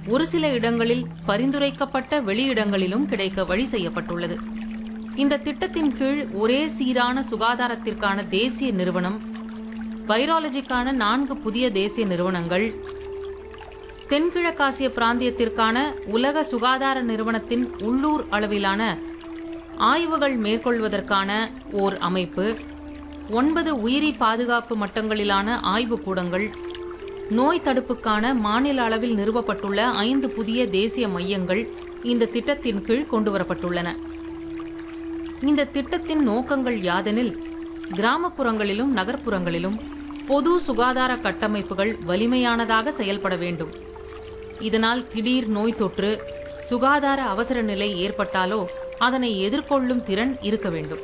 ஒரு சில இடங்களில் பரிந்துரைக்கப்பட்ட வெளியிடங்களிலும் கிடைக்க வழி செய்யப்பட்டுள்ளது இந்த திட்டத்தின் கீழ் ஒரே சீரான சுகாதாரத்திற்கான தேசிய நிறுவனம் வைராலஜிக்கான நான்கு புதிய தேசிய நிறுவனங்கள் தென்கிழக்காசிய பிராந்தியத்திற்கான உலக சுகாதார நிறுவனத்தின் உள்ளூர் அளவிலான ஆய்வுகள் மேற்கொள்வதற்கான ஓர் அமைப்பு ஒன்பது உயிரி பாதுகாப்பு மட்டங்களிலான ஆய்வுக்கூடங்கள் நோய் தடுப்புக்கான மாநில அளவில் நிறுவப்பட்டுள்ள ஐந்து புதிய தேசிய மையங்கள் இந்த திட்டத்தின் கீழ் கொண்டுவரப்பட்டுள்ளன இந்த திட்டத்தின் நோக்கங்கள் யாதெனில் கிராமப்புறங்களிலும் நகர்ப்புறங்களிலும் பொது சுகாதார கட்டமைப்புகள் வலிமையானதாக செயல்பட வேண்டும் இதனால் திடீர் நோய் தொற்று சுகாதார அவசர நிலை ஏற்பட்டாலோ அதனை எதிர்கொள்ளும் திறன் இருக்க வேண்டும்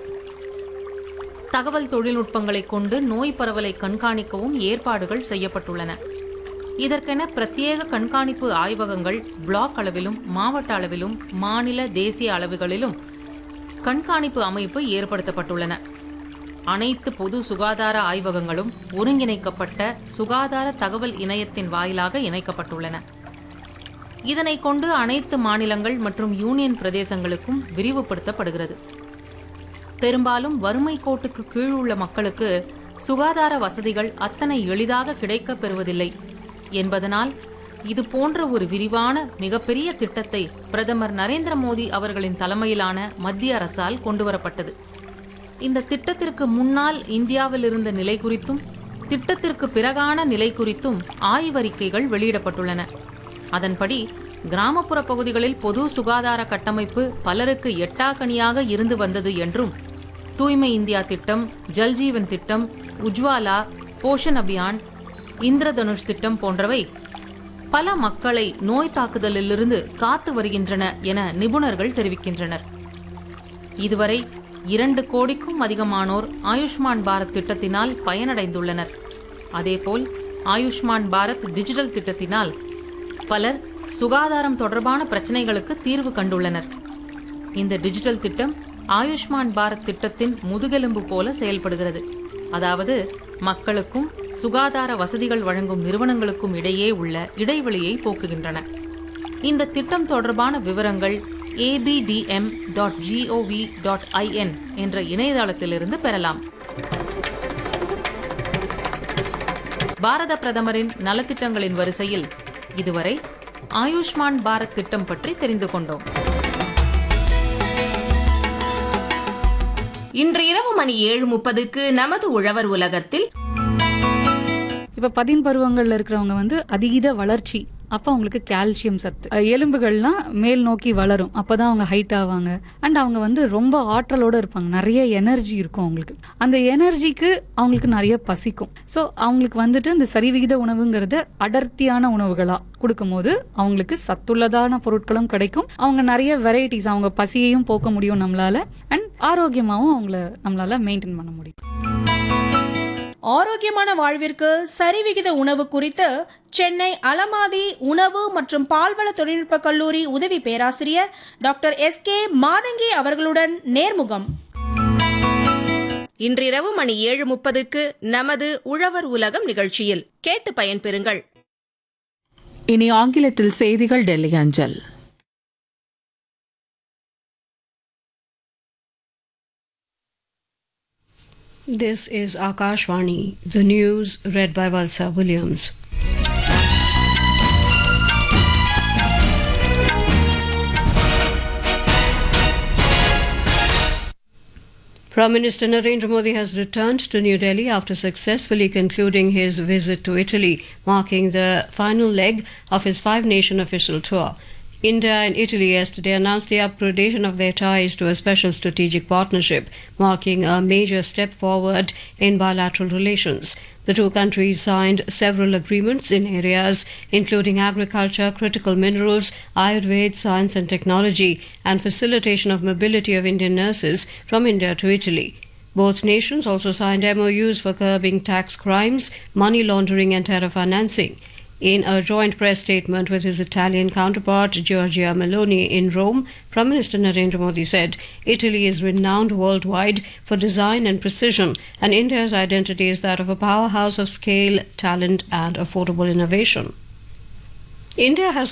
தகவல் தொழில்நுட்பங்களை கொண்டு நோய் பரவலை கண்காணிக்கவும் ஏற்பாடுகள் செய்யப்பட்டுள்ளன இதற்கென பிரத்யேக கண்காணிப்பு ஆய்வகங்கள் பிளாக் அளவிலும் மாவட்ட அளவிலும் மாநில தேசிய அளவுகளிலும் கண்காணிப்பு அமைப்பு ஏற்படுத்தப்பட்டுள்ளன அனைத்து பொது சுகாதார ஆய்வகங்களும் ஒருங்கிணைக்கப்பட்ட சுகாதார தகவல் இணையத்தின் வாயிலாக இணைக்கப்பட்டுள்ளன இதனை கொண்டு அனைத்து மாநிலங்கள் மற்றும் யூனியன் பிரதேசங்களுக்கும் விரிவுபடுத்தப்படுகிறது பெரும்பாலும் வறுமை கோட்டுக்கு கீழ் உள்ள மக்களுக்கு சுகாதார வசதிகள் அத்தனை எளிதாக கிடைக்கப் பெறுவதில்லை என்பதனால் இது போன்ற ஒரு விரிவான மிகப்பெரிய திட்டத்தை பிரதமர் நரேந்திர மோடி அவர்களின் தலைமையிலான மத்திய அரசால் கொண்டுவரப்பட்டது இந்த திட்டத்திற்கு முன்னால் இந்தியாவில் இருந்த நிலை குறித்தும் திட்டத்திற்கு பிறகான நிலை குறித்தும் ஆய்வறிக்கைகள் வெளியிடப்பட்டுள்ளன அதன்படி கிராமப்புற பகுதிகளில் பொது சுகாதார கட்டமைப்பு பலருக்கு எட்டாக்கணியாக இருந்து வந்தது என்றும் தூய்மை இந்தியா திட்டம் ஜல்ஜீவன் திட்டம் உஜ்வாலா போஷன் அபியான் இந்திரதனுஷ் திட்டம் போன்றவை பல மக்களை நோய் தாக்குதலிலிருந்து காத்து வருகின்றன என நிபுணர்கள் தெரிவிக்கின்றனர் இதுவரை இரண்டு கோடிக்கும் அதிகமானோர் ஆயுஷ்மான் பாரத் திட்டத்தினால் பயனடைந்துள்ளனர் அதேபோல் ஆயுஷ்மான் பாரத் டிஜிட்டல் திட்டத்தினால் பலர் சுகாதாரம் தொடர்பான பிரச்சனைகளுக்கு தீர்வு கண்டுள்ளனர் இந்த டிஜிட்டல் திட்டம் ஆயுஷ்மான் பாரத் திட்டத்தின் முதுகெலும்பு போல செயல்படுகிறது அதாவது மக்களுக்கும் சுகாதார வசதிகள் வழங்கும் நிறுவனங்களுக்கும் இடையே உள்ள இடைவெளியை போக்குகின்றன இந்த திட்டம் தொடர்பான விவரங்கள் ABDM dot GOV dot IN என்ற இணையதளத்திலிருந்து பெறலாம் பாரத பிரதமரின் நலத்திட்டங்களின் வரிசையில் இதுவரை ஆயுஷ்மான் பாரத் திட்டம் பற்றி தெரிந்து கொண்டோம் இன்று இரவு மணி ஏழு முப்பதுக்கு நமது உழவர் உலகத்தில் இப்ப பதின் பருவங்கள்ல இருக்கிறவங்க வந்து அதீத வளர்ச்சி அப்ப அவங்களுக்கு கால்சியம் சத்து அஹ் எலும்புகள்லாம் மேல் நோக்கி வளரும் அப்பதான் அவங்க ஹைட் ஆவாங்க அண்ட் அவங்க வந்து ரொம்ப ஆற்றலோட இருப்பாங்க நிறைய எனர்ஜி இருக்கும் அவங்களுக்கு அந்த எனர்ஜிக்கு அவங்களுக்கு நிறைய பசிக்கும் ஸோ அவங்களுக்கு வந்துட்டு இந்த சரிவிகித உணவுங்கிறத அடர்த்தியான உணவுகளா கொடுக்கும்போது அவங்களுக்கு சத்துள்ளதான பொருட்களும் கிடைக்கும் அவங்க நிறைய வெரைட்டிஸ் அவங்க பசியையும் போக்க முடியும் நம்மளால அண்ட் ஆரோக்கியமாவும் அவங்கள நம்மளால மெயின்டைன் பண்ண முடியும் ஆரோக்கியமான வாழ்விற்கு சரிவிகித உணவு குறித்து சென்னை அலமாதி உணவு மற்றும் பால்வள தொழில்நுட்ப கல்லூரி உதவி பேராசிரியர் டாக்டர் எஸ் கே மாதங்கி அவர்களுடன் நேர்முகம் இன்றிரவு மணி ஏழு முப்பதுக்கு நமது உழவர் உலகம் நிகழ்ச்சியில் கேட்டு பயன்பெறுங்கள் இனி ஆங்கிலத்தில் செய்திகள் டெல்லி அஞ்சல் This is Akashvani, the news read by Valsa Williams. Prime Minister Narendra Modi has returned to New Delhi after successfully concluding his visit to Italy, marking the final leg of his five nation official tour. India and Italy yesterday announced the upgradation of their ties to a special strategic partnership, marking a major step forward in bilateral relations. The two countries signed several agreements in areas including agriculture, critical minerals, Ayurveda, science and technology, and facilitation of mobility of Indian nurses from India to Italy. Both nations also signed MOUs for curbing tax crimes, money laundering, and terror financing. In a joint press statement with his Italian counterpart Giorgia Meloni in Rome, Prime Minister Narendra Modi said Italy is renowned worldwide for design and precision, and India's identity is that of a powerhouse of scale, talent, and affordable innovation. India has